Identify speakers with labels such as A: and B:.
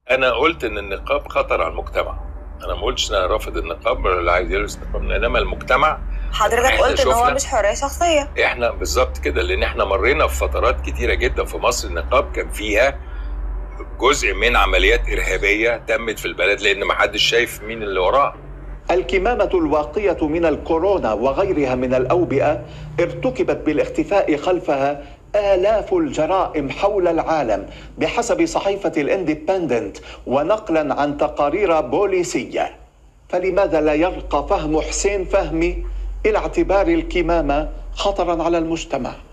A: انا قلت ان النقاب خطر على المجتمع انا ما قلتش ان انا رافض النقاب ولا اللي عايز يلبس نقاب انما المجتمع
B: حضرتك
A: إحنا
B: قلت ان هو
A: شفنا-
B: مش حريه شخصيه
A: احنا بالظبط كده لان احنا مرينا في فترات كتيره جدا في مصر النقاب كان فيها جزء من عمليات ارهابيه تمت في البلد لان ما حدش شايف مين اللي وراه
C: الكمامة الواقية من الكورونا وغيرها من الأوبئة ارتكبت بالاختفاء خلفها آلاف الجرائم حول العالم بحسب صحيفة الاندبندنت ونقلا عن تقارير بوليسية فلماذا لا يرقى فهم حسين فهمي إلى اعتبار الكمامة خطرا على المجتمع